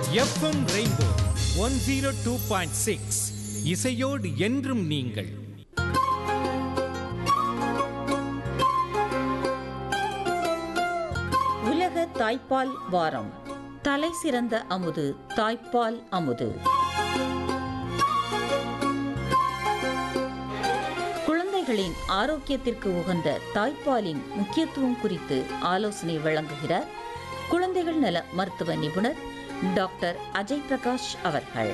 FM rainbow one zero two point six இசையோடு என்றும் நீங்கள் உலக தாய்ப்பால் வாரம் தலை சிறந்த அமுது தாய்ப்பால் அமுது குழந்தைகளின் ஆரோக்கியத்திற்கு உகந்த தாய்ப்பாலின் முக்கியத்துவம் குறித்து ஆலோசனை வழங்குகிறார் குழந்தைகள் நல மருத்துவ நிபுணர் டாக்டர் அஜய் பிரகாஷ் அவர்கள்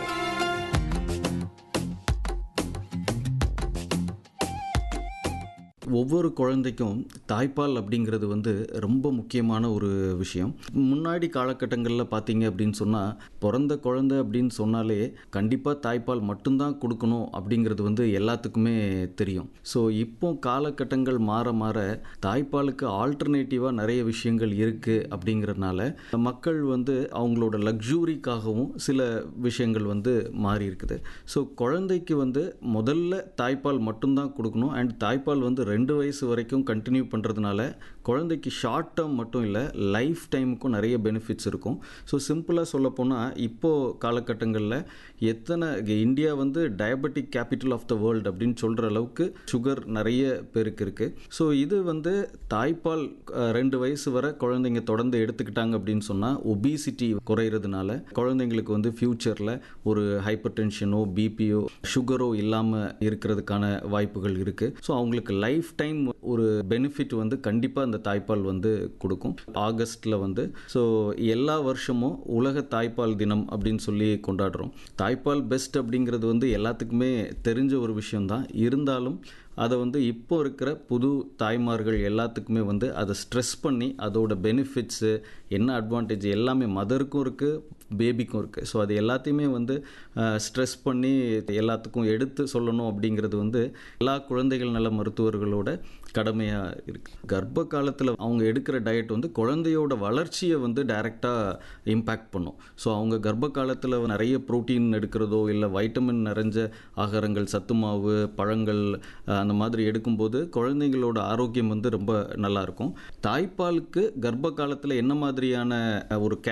ஒவ்வொரு குழந்தைக்கும் தாய்ப்பால் அப்படிங்கிறது வந்து ரொம்ப முக்கியமான ஒரு விஷயம் முன்னாடி காலகட்டங்களில் பார்த்தீங்க அப்படின்னு சொன்னால் பிறந்த குழந்தை அப்படின்னு சொன்னாலே கண்டிப்பாக தாய்ப்பால் மட்டும்தான் கொடுக்கணும் அப்படிங்கிறது வந்து எல்லாத்துக்குமே தெரியும் ஸோ இப்போ காலகட்டங்கள் மாற மாற தாய்ப்பாலுக்கு ஆல்டர்னேட்டிவாக நிறைய விஷயங்கள் இருக்குது அப்படிங்கிறதுனால மக்கள் வந்து அவங்களோட லக்ஸூரிக்காகவும் சில விஷயங்கள் வந்து மாறி இருக்குது ஸோ குழந்தைக்கு வந்து முதல்ல தாய்ப்பால் மட்டும்தான் கொடுக்கணும் அண்ட் தாய்ப்பால் வந்து ரெண்டு வயசு வரைக்கும் கண்டினியூ பண்ணுறதுனால குழந்தைக்கு ஷார்ட் டேர்ம் மட்டும் இல்லை லைஃப் டைமுக்கும் நிறைய பெனிஃபிட்ஸ் இருக்கும் ஸோ சிம்பிளாக சொல்லப்போனால் இப்போது காலகட்டங்களில் எத்தனை இந்தியா வந்து diabetic capital of the world அப்படின்னு சொல்கிற அளவுக்கு சுகர் நிறைய பேருக்கு இருக்குது ஸோ இது வந்து தாய்ப்பால் அஹ், ரெண்டு வயசு வரை குழந்தைங்க தொடர்ந்து எடுத்துக்கிட்டாங்க அப்படின்னு சொன்னால் ஒபிசிட்டி குறையிறதுனால குழந்தைங்களுக்கு வந்து ஃப்யூச்சரில் ஒரு ஹைப்பர் டென்ஷனோ பிபியோ சுகரோ இல்லாமல் இருக்கிறதுக்கான வாய்ப்புகள் இருக்குது ஸோ அவங்களுக்கு லைஃப் டைம் ஒரு பெனிஃபிட் வந்து கண்டிப்பாக அந்த தாய்ப்பால் வந்து கொடுக்கும் ஆகஸ்ட்டில் வந்து ஸோ எல்லா வருஷமும் உலக தாய்ப்பால் தினம் அப்படின்னு சொல்லி கொண்டாடுறோம் தாய்ப்பால் பெஸ்ட் அப்படிங்கிறது வந்து எல்லாத்துக்குமே தெரிஞ்ச ஒரு விஷயம்தான் இருந்தாலும் அதை வந்து இப்போ இருக்கிற புது தாய்மார்கள் எல்லாத்துக்குமே வந்து அதை ஸ்ட்ரெஸ் பண்ணி அதோட பெனிஃபிட்ஸு என்ன அட்வான்டேஜ் எல்லாமே மதருக்கும் இருக்குது பேபிக்கும் இருக்குது ஸோ அது எல்லாத்தையுமே வந்து ஸ்ட்ரெஸ் பண்ணி எல்லாத்துக்கும் எடுத்து சொல்லணும் அப்படிங்கிறது வந்து எல்லா குழந்தைகள் நல மருத்துவர்களோட கடமையாக இருக்குது கர்ப்ப காலத்தில் அவங்க எடுக்கிற டயட் வந்து குழந்தையோட வளர்ச்சியை வந்து டைரெக்டாக இம்பேக்ட் பண்ணும் ஸோ அவங்க கர்ப்ப காலத்தில் நிறைய புரோட்டீன் எடுக்கிறதோ இல்லை வைட்டமின் நிறைஞ்ச ஆகாரங்கள் சத்து மாவு பழங்கள் அஹ், அந்த மாதிரி எடுக்கும்போது குழந்தைங்களோட ஆரோக்கியம் வந்து ரொம்ப நல்லாயிருக்கும் தாய்ப்பாலுக்கு கர்ப்ப காலத்தில் என்ன மாதிரியான அஹ், ஒரு